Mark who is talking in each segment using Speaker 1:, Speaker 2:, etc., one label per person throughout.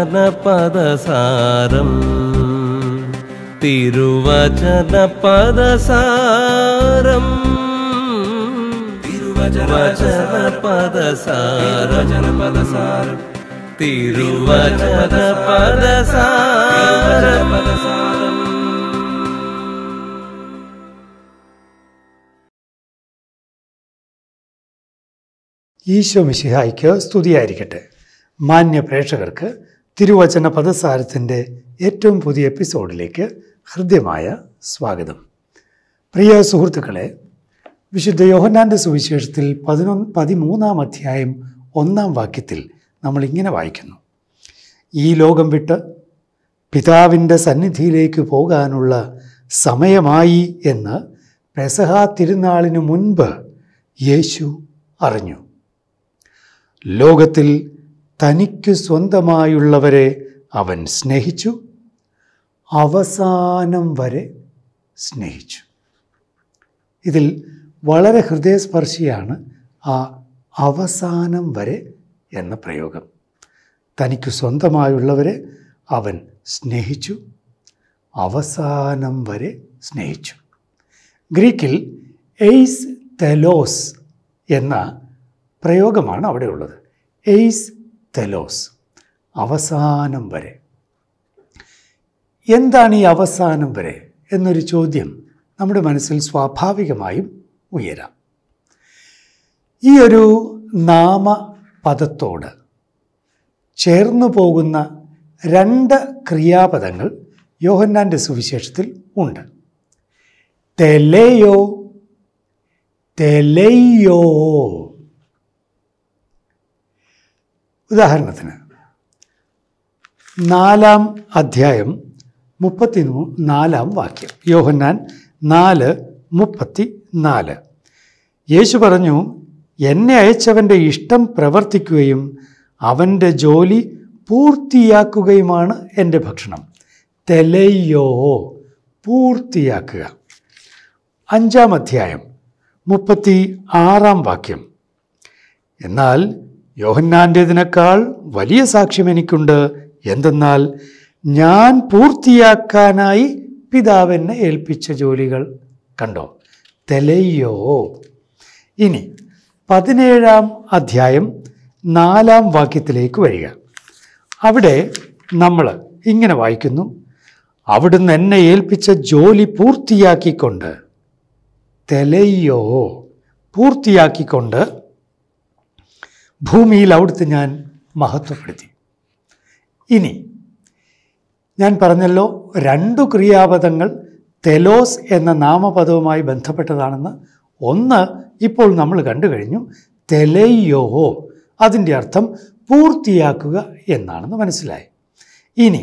Speaker 1: തിരുവചനപദസാരം തിരുവചനപദസാരം തിരുവചനപദസാരം തിരുവചനപദസാരം
Speaker 2: ഈശോ മിശിഹായ്ക്ക് സ്തുതിയായിരിക്കട്ടെ മാന്യ പ്രേക്ഷകർക്ക് തിരുവചന പദസാരത്തിൻ്റെ ഏറ്റവും പുതിയ എപ്പിസോഡിലേക്ക് ഹൃദ്യമായ സ്വാഗതം പ്രിയ സുഹൃത്തുക്കളെ വിശുദ്ധ യോഹന്നാൻ്റെ സുവിശേഷത്തിൽ പതിനൊന്ന് പതിമൂന്നാം അധ്യായം ഒന്നാം വാക്യത്തിൽ നമ്മൾ ഇങ്ങനെ വായിക്കുന്നു ഈ ലോകം വിട്ട് പിതാവിൻ്റെ സന്നിധിയിലേക്ക് പോകാനുള്ള സമയമായി എന്ന് പെസഹ തിരുനാളിനു മുൻപ് യേശു അറിഞ്ഞു ലോകത്തിൽ തനിക്കു സ്വന്തമായുള്ളവരെ അവൻ സ്നേഹിച്ചു അവസാനം വരെ സ്നേഹിച്ചു ഇതിൽ വളരെ ഹൃദയസ്പർശിയാണ് ആ അവസാനം വരെ എന്ന പ്രയോഗം തനിക്കു സ്വന്തമായുള്ളവരെ അവൻ സ്നേഹിച്ചു അവസാനം വരെ സ്നേഹിച്ചു ഗ്രീക്കിൽ എയ്സ് തെലോസ് എന്ന പ്രയോഗമാണ് അവിടെ ഉള്ളത് എയ്സ് തെലോസ് അവസാനം വരെ എന്താണ് ഈ അവസാനം വരെ എന്നൊരു ചോദ്യം നമ്മുടെ മനസ്സിൽ സ്വാഭാവികമായും ഉയരാം ഈ ഒരു നാമപദത്തോട് ചേർന്നു പോകുന്ന രണ്ട് ക്രിയാപദങ്ങൾ യോഹന്നാൻ്റെ സുവിശേഷത്തിൽ ഉണ്ട് തെലയോ തെലയോ ഉദാഹരണത്തിന് നാലാം അധ്യായം മുപ്പത്തി നാലാം വാക്യം യോഹന്നാൻ നാല് മുപ്പത്തി നാല് യേശു പറഞ്ഞു എന്നെ അയച്ചവൻ്റെ ഇഷ്ടം പ്രവർത്തിക്കുകയും അവൻ്റെ ജോലി പൂർത്തിയാക്കുകയുമാണ് എൻ്റെ ഭക്ഷണം തെലയോ പൂർത്തിയാക്കുക അഞ്ചാം അധ്യായം മുപ്പത്തി ആറാം വാക്യം എന്നാൽ യോഹന്നാൻ്റേതിനേക്കാൾ വലിയ സാക്ഷ്യം എനിക്കുണ്ട് എന്തെന്നാൽ ഞാൻ പൂർത്തിയാക്കാനായി പിതാവെന്നെ ഏൽപ്പിച്ച ജോലികൾ കണ്ടോ തെലയോ ഇനി പതിനേഴാം അധ്യായം നാലാം വാക്യത്തിലേക്ക് വരിക അവിടെ നമ്മൾ ഇങ്ങനെ വായിക്കുന്നു അവിടുന്ന് എന്നെ ഏൽപ്പിച്ച ജോലി പൂർത്തിയാക്കിക്കൊണ്ട് തെലയോ പൂർത്തിയാക്കിക്കൊണ്ട് ഭൂമിയിൽ അവിടുത്തെ ഞാൻ മഹത്വപ്പെടുത്തി ഇനി ഞാൻ പറഞ്ഞല്ലോ രണ്ടു ക്രിയാപദങ്ങൾ തെലോസ് എന്ന നാമപദവുമായി ബന്ധപ്പെട്ടതാണെന്ന് ഒന്ന് ഇപ്പോൾ നമ്മൾ കണ്ടു കഴിഞ്ഞു തെലയോ അതിൻ്റെ അർത്ഥം പൂർത്തിയാക്കുക എന്നാണെന്ന് മനസ്സിലായി ഇനി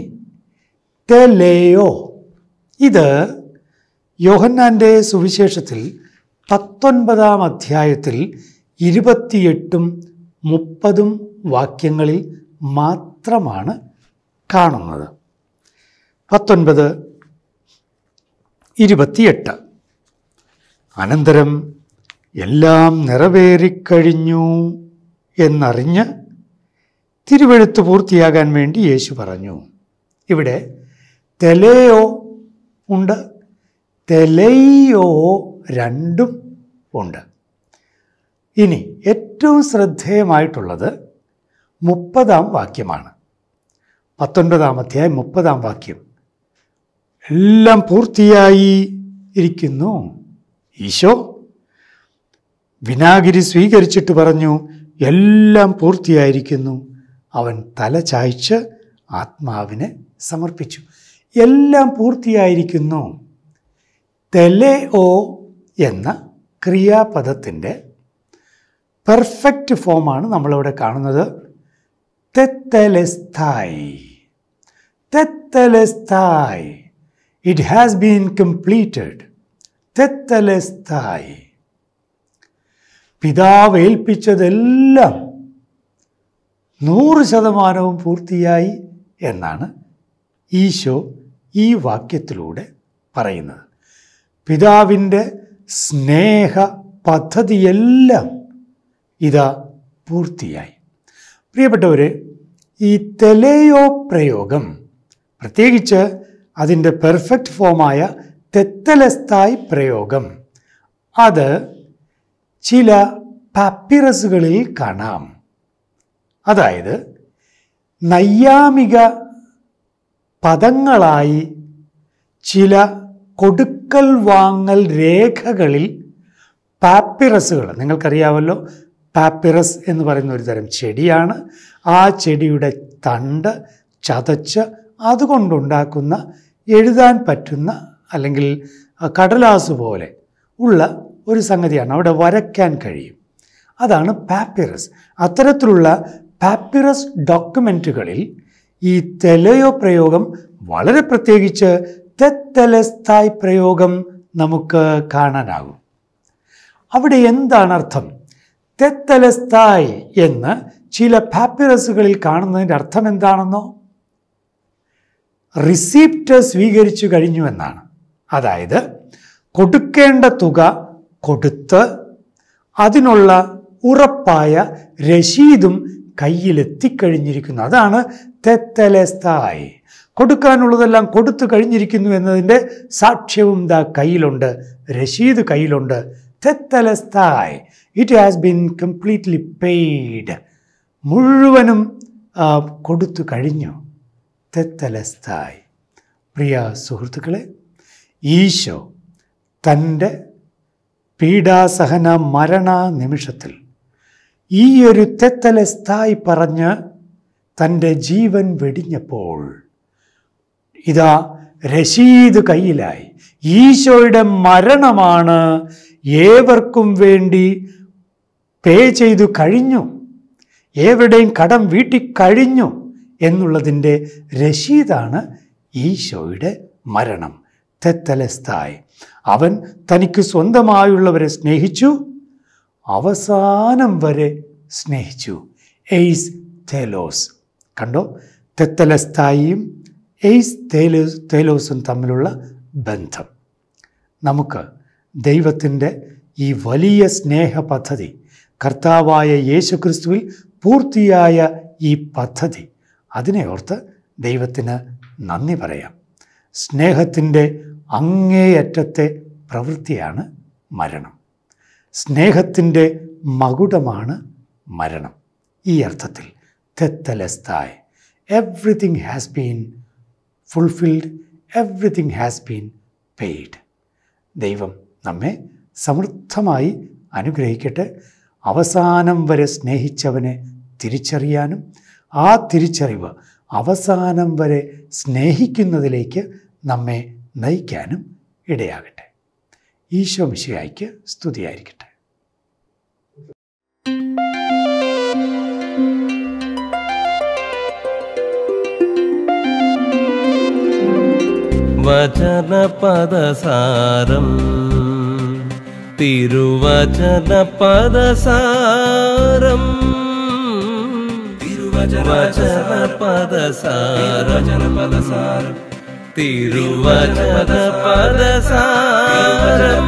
Speaker 2: തെലയോ ഇത് യോഹന്നാൻ്റെ സുവിശേഷത്തിൽ പത്തൊൻപതാം അധ്യായത്തിൽ ഇരുപത്തിയെട്ടും മുപ്പതും വാക്യങ്ങളിൽ മാത്രമാണ് കാണുന്നത് പത്തൊൻപത് ഇരുപത്തിയെട്ട് അനന്തരം എല്ലാം നിറവേറിക്കഴിഞ്ഞു എന്നറിഞ്ഞ് തിരുവെഴുത്ത് പൂർത്തിയാകാൻ വേണ്ടി യേശു പറഞ്ഞു ഇവിടെ തെലയോ ഉണ്ട് തെലയോ രണ്ടും ഉണ്ട് ഇനി ഏറ്റവും ശ്രദ്ധേയമായിട്ടുള്ളത് മുപ്പതാം വാക്യമാണ് പത്തൊൻപതാം അധ്യായം മുപ്പതാം വാക്യം എല്ലാം പൂർത്തിയായി ഇരിക്കുന്നു ഈശോ വിനാഗിരി സ്വീകരിച്ചിട്ട് പറഞ്ഞു എല്ലാം പൂർത്തിയായിരിക്കുന്നു അവൻ തല ചായ്ച്ച് ആത്മാവിനെ സമർപ്പിച്ചു എല്ലാം പൂർത്തിയായിരിക്കുന്നു തെലെ ഓ എന്ന ക്രിയാപദത്തിൻ്റെ പെർഫെക്റ്റ് ഫോമാണ് നമ്മളിവിടെ കാണുന്നത് തെത്തലെസ്ഥായി തെത്തലെസ്ഥായി ഇറ്റ് ഹാസ് ബീൻ കംപ്ലീറ്റഡ് തെത്തലെസ്ഥായി പിതാവ് ഏൽപ്പിച്ചതെല്ലാം നൂറ് ശതമാനവും പൂർത്തിയായി എന്നാണ് ഈശോ ഈ വാക്യത്തിലൂടെ പറയുന്നത് പിതാവിൻ്റെ സ്നേഹ പദ്ധതിയെല്ലാം ഇതാ പൂർത്തിയായി പ്രിയപ്പെട്ടവരെ ഈ തെലയോ പ്രയോഗം പ്രത്യേകിച്ച് അതിൻ്റെ പെർഫെക്റ്റ് ഫോമായ തെത്തലസ്തായ് പ്രയോഗം അത് ചില പാപ്പിറസുകളിൽ കാണാം അതായത് നൈയാമിക പദങ്ങളായി ചില കൊടുക്കൽ വാങ്ങൽ രേഖകളിൽ പാപ്പിറസുകൾ നിങ്ങൾക്കറിയാമല്ലോ പാപ്പിറസ് എന്ന് പറയുന്ന ഒരു തരം ചെടിയാണ് ആ ചെടിയുടെ തണ്ട് ചതച്ച് അതുകൊണ്ടുണ്ടാക്കുന്ന എഴുതാൻ പറ്റുന്ന അല്ലെങ്കിൽ കടലാസ് പോലെ ഉള്ള ഒരു സംഗതിയാണ് അവിടെ വരയ്ക്കാൻ കഴിയും അതാണ് പാപ്പിറസ് അത്തരത്തിലുള്ള പാപ്പിറസ് ഡോക്യുമെൻറ്റുകളിൽ ഈ തെലയോ പ്രയോഗം വളരെ പ്രത്യേകിച്ച് തെത്തലസ്ഥായ് പ്രയോഗം നമുക്ക് കാണാനാകും അവിടെ എന്താണ് അർത്ഥം തെത്തലസ്ഥായ് എന്ന് ചില പാപ്പിറസുകളിൽ കാണുന്നതിൻ്റെ അർത്ഥം എന്താണെന്നോ റിസീപ്റ്റ് സ്വീകരിച്ചു കഴിഞ്ഞു എന്നാണ് അതായത് കൊടുക്കേണ്ട തുക കൊടുത്ത് അതിനുള്ള ഉറപ്പായ രശീതും കയ്യിലെത്തിക്കഴിഞ്ഞിരിക്കുന്നു അതാണ് തെത്തലസ്ഥായ് കൊടുക്കാനുള്ളതെല്ലാം കൊടുത്തു കഴിഞ്ഞിരിക്കുന്നു എന്നതിൻ്റെ സാക്ഷ്യവും ദാ കയ്യിലുണ്ട് രശീത് കയ്യിലുണ്ട് തെത്തലസ്ഥായ് it has been completely paid മുഴുവനും ആ, കൊടുത്തു കഴിഞ്ഞു തെത്തലസ്ഥായ് പ്രിയ സുഹൃത്തുക്കളെ ഈശോ തൻ്റെ പീഡാസഹന മരണ നിമിഷത്തിൽ ഈ ഒരു തെത്തലസ്ഥായി പറഞ്ഞ് തൻ്റെ ജീവൻ വെടിഞ്ഞപ്പോൾ ഇതാ രശീത് കയ്യിലായി ഈശോയുടെ മരണമാണ് ഏവർക്കും വേണ്ടി പേ ചെയ്തു കഴിഞ്ഞു ഏവരുടെയും കടം വീട്ടി കഴിഞ്ഞു എന്നുള്ളതിൻ്റെ രശീതാണ് ഈശോയുടെ മരണം തെത്തലസ്ഥായി അവൻ തനിക്ക് സ്വന്തമായുള്ളവരെ സ്നേഹിച്ചു അവസാനം വരെ സ്നേഹിച്ചു എയ്സ് തേലോസ് കണ്ടോ തെത്തലസ്ഥായിയും എയ്സ് തേലോസ് തേലോസും തമ്മിലുള്ള ബന്ധം നമുക്ക് ദൈവത്തിൻ്റെ ഈ വലിയ സ്നേഹ പദ്ധതി കർത്താവായ യേശുക്രിസ്തുവിൽ പൂർത്തിയായ ഈ പദ്ധതി അതിനെ ഓർത്ത് ദൈവത്തിന് നന്ദി പറയാം സ്നേഹത്തിൻ്റെ അങ്ങേയറ്റത്തെ പ്രവൃത്തിയാണ് മരണം സ്നേഹത്തിൻ്റെ മകുടമാണ് മരണം ഈ അർത്ഥത്തിൽ തെത്തലസ്തായ് everything has been fulfilled everything has been paid ദൈവം നമ്മെ സമൃദ്ധമായി അനുഗ്രഹിക്കട്ടെ അവസാനം വരെ സ്നേഹിച്ചവനെ തിരിച്ചറിയാനും ആ തിരിച്ചറിവ് അവസാനം വരെ സ്നേഹിക്കുന്നതിലേക്ക് നമ്മെ നയിക്കാനും ഇടയാകട്ടെ ഈശോ മിശിഹായ്ക്ക് സ്തുതിയായിരിക്കട്ടെ
Speaker 1: വചനപദസാരം തിരുവചനപദസാരം തിരുവചനപദസാരം തിരുവചനപദസാരം